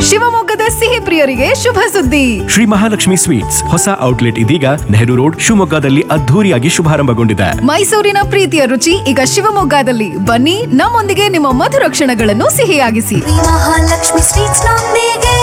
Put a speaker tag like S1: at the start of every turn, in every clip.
S1: ಶಿವಮೊಗ್ಗದ ಸಿಹಿ ಪ್ರಿಯರಿಗೆ ಶುಭ ಸುದ್ದಿ
S2: ಶ್ರೀ ಮಹಾಲಕ್ಷ್ಮಿ ಸ್ವೀಟ್ಸ್ ಹೊಸ ಔಟ್ಲೆಟ್ ಇದೀಗ ನೆಹರು ರೋಡ್ ಶಿವಮೊಗ್ಗದಲ್ಲಿ ಅದ್ಧೂರಿಯಾಗಿ ಶುಭಾರಂಭಗೊಂಡಿದೆ
S1: ಮೈಸೂರಿನ ಪ್ರೀತಿಯ ರುಚಿ ಈಗ ಶಿವಮೊಗ್ಗದಲ್ಲಿ ಬನ್ನಿ ನಮ್ಮೊಂದಿಗೆ ನಿಮ್ಮ ಮಧುರ ಕ್ಷಣಗಳನ್ನು ಸಿಹಿಯಾಗಿಸಿ
S3: ಮಹಾಲಕ್ಷ್ಮಿ ಸ್ವೀಟ್ಸ್ ನೊಂದಿಗೆ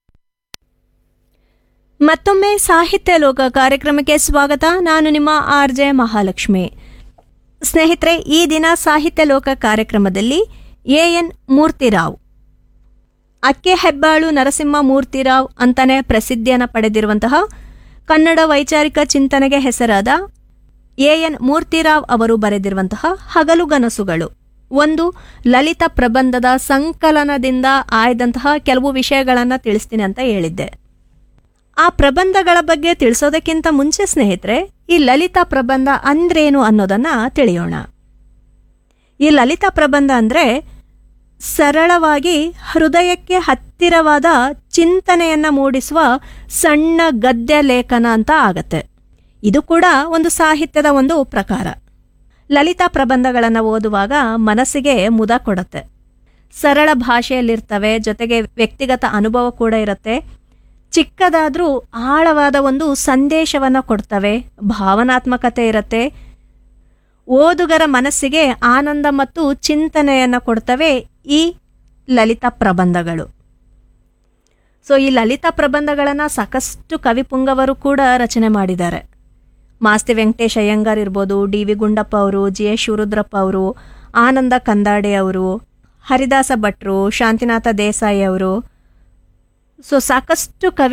S4: ಮತ್ತೊಮ್ಮೆ ಸಾಹಿತ್ಯ ಲೋಕ ಕಾರ್ಯಕ್ರಮಕ್ಕೆ ಸ್ವಾಗತ ನಾನು ನಿಮ್ಮ ಆರ್ ಜೆ ಮಹಾಲಕ್ಷ್ಮಿ ಸ್ನೇಹಿತರೆ ಈ ದಿನ ಸಾಹಿತ್ಯ ಲೋಕ ಕಾರ್ಯಕ್ರಮದಲ್ಲಿ ಎ ಎನ್ ಮೂರ್ತಿರಾವ್ ಅಕ್ಕೆ ಹೆಬ್ಬಾಳು ನರಸಿಂಹ ಮೂರ್ತಿರಾವ್ ಅಂತಾನೆ ಪ್ರಸಿದ್ಧಿಯನ್ನು ಪಡೆದಿರುವಂತಹ ಕನ್ನಡ ವೈಚಾರಿಕ ಚಿಂತನೆಗೆ ಹೆಸರಾದ ಎ ಎನ್ ಮೂರ್ತಿರಾವ್ ಅವರು ಬರೆದಿರುವಂತಹ ಹಗಲುಗನಸುಗಳು ಒಂದು ಲಲಿತ ಪ್ರಬಂಧದ ಸಂಕಲನದಿಂದ ಆಯ್ದಂತಹ ಕೆಲವು ವಿಷಯಗಳನ್ನು ತಿಳಿಸ್ತೀನಿ ಅಂತ ಹೇಳಿದ್ದೆ ಆ ಪ್ರಬಂಧಗಳ ಬಗ್ಗೆ ತಿಳಿಸೋದಕ್ಕಿಂತ ಮುಂಚೆ ಸ್ನೇಹಿತರೆ ಈ ಲಲಿತ ಪ್ರಬಂಧ ಅಂದ್ರೇನು ಅನ್ನೋದನ್ನ ತಿಳಿಯೋಣ ಈ ಲಲಿತ ಪ್ರಬಂಧ ಅಂದ್ರೆ ಸರಳವಾಗಿ ಹೃದಯಕ್ಕೆ ಹತ್ತಿರವಾದ ಚಿಂತನೆಯನ್ನ ಮೂಡಿಸುವ ಸಣ್ಣ ಗದ್ಯ ಲೇಖನ ಅಂತ ಆಗತ್ತೆ ಇದು ಕೂಡ ಒಂದು ಸಾಹಿತ್ಯದ ಒಂದು ಪ್ರಕಾರ ಲಲಿತ ಪ್ರಬಂಧಗಳನ್ನು ಓದುವಾಗ ಮನಸ್ಸಿಗೆ ಮುದ ಕೊಡುತ್ತೆ ಸರಳ ಭಾಷೆಯಲ್ಲಿರ್ತವೆ ಜೊತೆಗೆ ವ್ಯಕ್ತಿಗತ ಅನುಭವ ಕೂಡ ಇರುತ್ತೆ ಚಿಕ್ಕದಾದ್ರೂ ಆಳವಾದ ಒಂದು ಸಂದೇಶವನ್ನು ಕೊಡ್ತವೆ ಭಾವನಾತ್ಮಕತೆ ಇರುತ್ತೆ ಓದುಗರ ಮನಸ್ಸಿಗೆ ಆನಂದ ಮತ್ತು ಚಿಂತನೆಯನ್ನು ಕೊಡ್ತವೆ ಈ ಲಲಿತ ಪ್ರಬಂಧಗಳು ಸೊ ಈ ಲಲಿತ ಪ್ರಬಂಧಗಳನ್ನು ಸಾಕಷ್ಟು ಕವಿಪುಂಗವರು ಕೂಡ ರಚನೆ ಮಾಡಿದ್ದಾರೆ ಮಾಸ್ತಿ ವೆಂಕಟೇಶ್ ಅಯ್ಯಂಗಾರ್ ಇರ್ಬೋದು ಡಿ ವಿ ಗುಂಡಪ್ಪ ಅವರು ಜಿ ಎಸ್ ಶಿವರುದ್ರಪ್ಪ ಅವರು ಆನಂದ ಕಂದಾಡೆ ಅವರು ಹರಿದಾಸ ಭಟ್ರು ಶಾಂತಿನಾಥ ದೇಸಾಯಿ ಅವರು ಸೊ ಸಾಕಷ್ಟು ಕವಿ